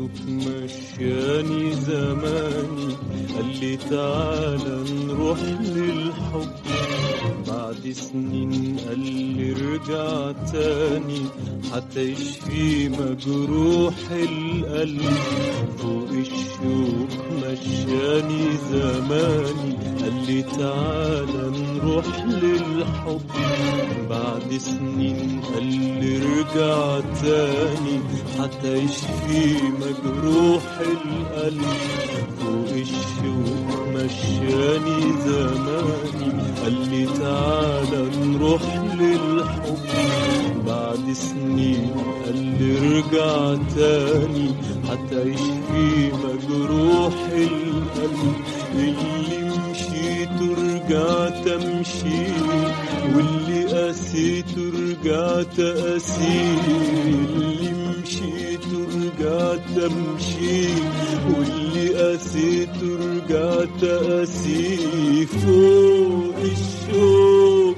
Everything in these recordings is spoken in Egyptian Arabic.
الشوك مشاني زماني قال لي تعالى نروح للحب بعد سنين قال لي ارجع تاني حتى يشفي مجروح القلب فوق الشوك مشاني زماني قال لي تعالى نروح للحب بعد سنين قال لي ارجع تاني حتى يشفي مجروح القلب فوق الشوك مشاني زماني قال لي تعالى نروح للحب بعد سنين قال لي ارجع تاني حتى يشفي مجروح القلب اللي مشيت ورجعت امشي واللي قسيت ورجعت اسير اللي مشيت ورجعت امشي واللي قسيت ورجعت اسير فوق الشوق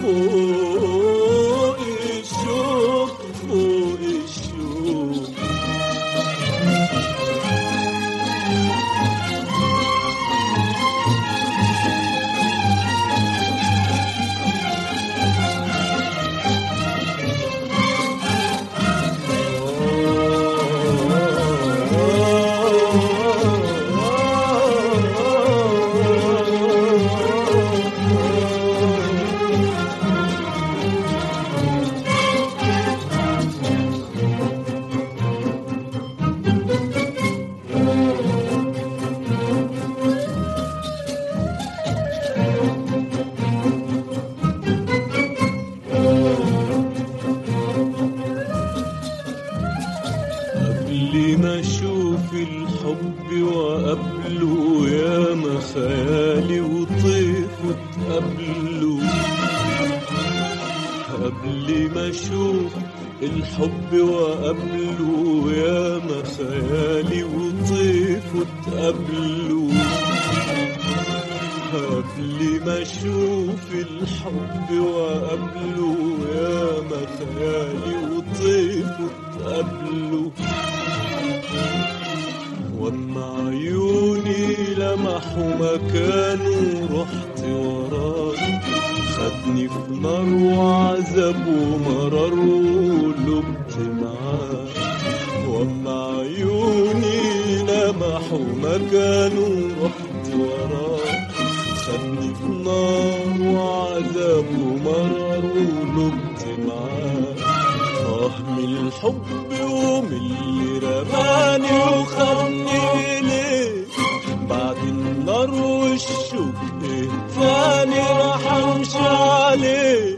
فوق الشوق فوق الشوق قبل ما اشوف الحب وقبله يا ما خيالي وطيف وتقابله قبل ما اشوف الحب وقبله يا ما خيالي وطيف وتقابله قبل ما اشوف الحب وقبله يا ما خيالي وطيف وتقابله واما عيوني لمحوا مكانه رحت وراه خدني في نار وعذاب ومرار ولبت معاه واما عيوني لمحوا مكانه رحت وراه خدني في نار وعذاب ومرار ولبت معاه آه من الحب ومن اللي رماني وخدني إليه بعد النار والشوق إيه تاني راح أمشي عليه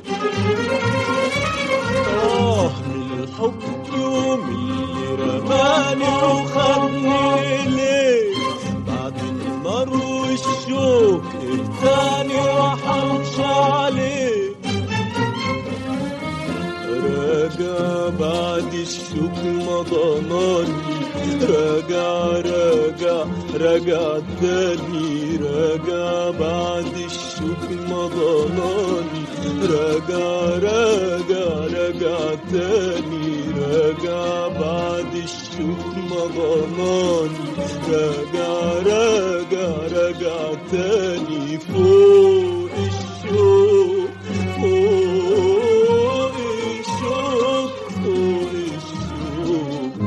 آه من الحب ومن اللي رماني وخدني إليه بعد النار والشوق إيه تاني راح أمشي عليه راجع بعد الشوك مضناني راجع راجع راجع تاني راجع بعد الشوك مضناني راجع راجع راجع تاني راجع بعد الشوك مضناني راجع راجع راجع تاني فوق الشوك فوق الشوك فوق الشوك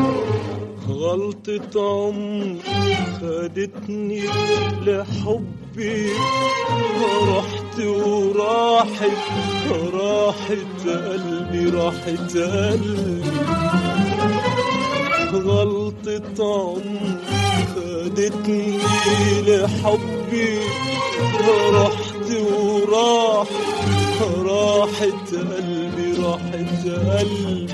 غلطة عمر خدتني لحب حبي رحت وراحت راحت قلبي راحت قلبي غلطة عمري خدتني لحبي رحت وراح راحت قلبي راحت قلبي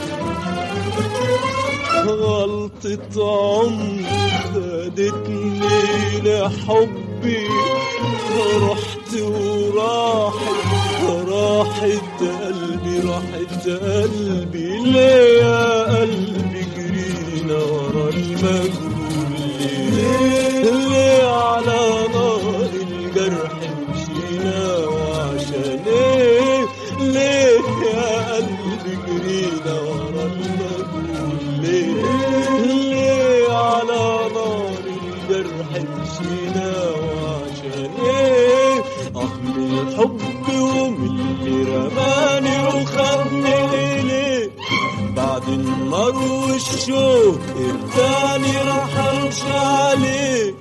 غلطة عمري خدتني لحبي رحت وراحت راحت قلبي راحت قلبي ليه يا قلبي جرينا ورا المجهول ليه ليه على نار الجرح مشينا وعشان ايه ليه يا قلبي جرينا ورا المجهول ليه ليه على نار الجرح مشينا وعشان ايه اه من الحب ومن اللي رماني وخدني اليه بعد النار والشوق التاني راح امشي عليه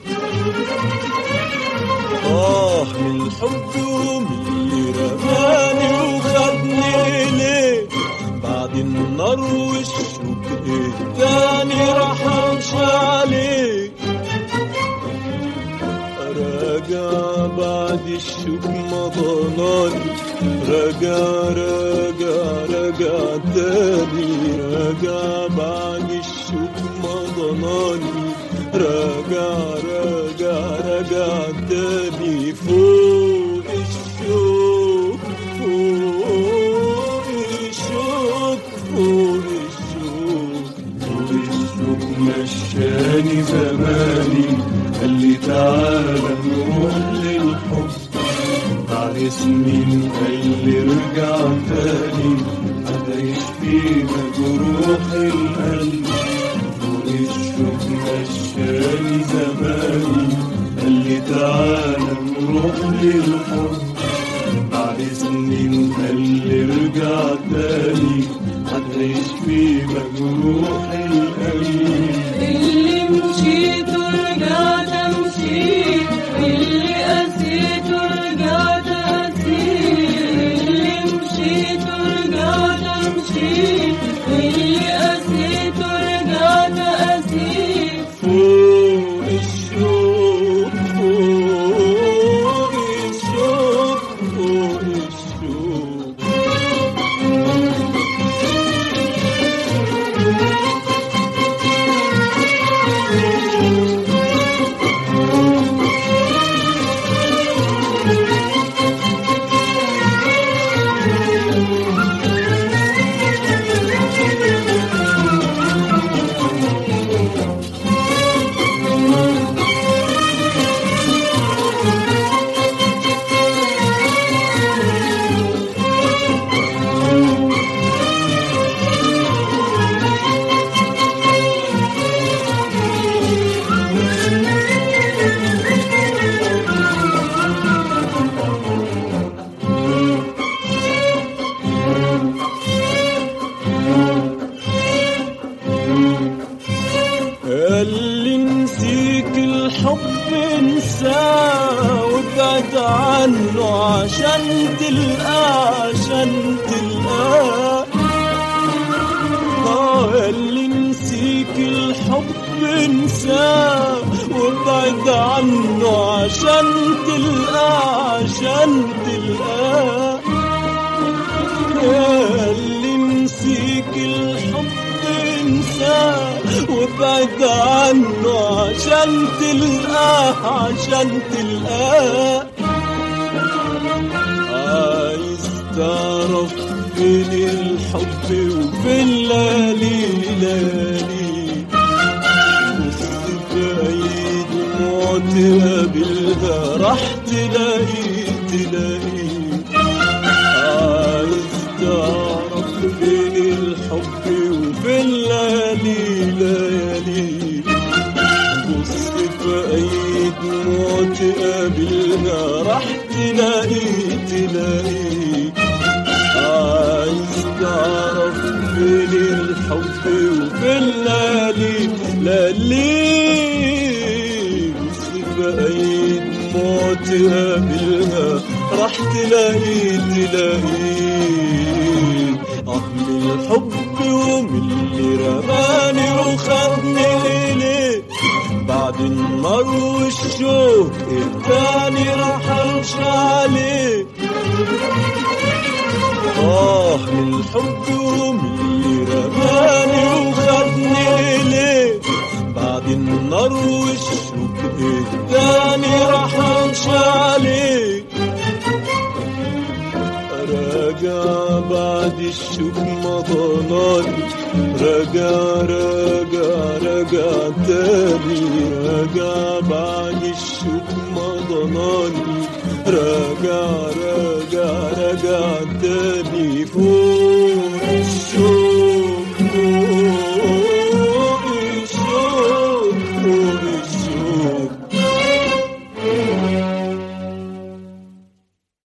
آه من الحب ومن اللي رماني وخدني إليه بعد النار والشوق التاني راح امشي عليه راجع بعد الشوق مضناني راجع راجع راجع تاني راجع بعد الشوق مضناني راجع راجع راجع تاني فوق الشوق فوق الشوق فوق الشوق فوق الشوق مشاني زماني قال لي تعالى نروح للحب بعد سنين قال لي ارجع تاني هتعيش فينا جروح القلب فوق الشوق مشاني زماني قال لي تعالى نروح للحب بعد سنين قال لي ارجع تاني هتعيش في مجروح القلب اللي مشيت ورجعت امشي اللي قسيت ورجعت اسير اللي مشيت ورجعت امشي اللي قسيت ورجعت اسير فوق الشوق فوق الشوق فوق الشوق اللي نسيك الحب انساه وابعد عنه عشان تلقاه عشان تلقاه آه اللي نسيك الحب انساه وابعد عنه عشان تلقاه عشان تلقاه يا اللي نسيك الحب انساه وابعد عنه عشان تلقاه عشان تلقاه عايز تعرف فين الحب وفين لالي لالي بص بعيد دموع تقابلها راح تلاقي تلاقي عايز تعرف فين الحب وفين ليالي ليالي بص في اي دموع تقابلنا راح تلاقي تلاقي عايز تعرف فين الحب وفين ليالي ليالي بص في اي دموع تقابلها راح تلاقي تلاقي عم الحب ومن اللي رماني وخدني إليه بعد النار والشوق التاني راح امشي عليه آه من الحب ومن اللي رماني وخدني إليه بعد النار والشوق التاني راح امشي عليه راجع بعد الشوق ما ضناني راجع راجع راجع تاني راجع بعد الشوق ما ضناني راجع راجع راجع تاني فوق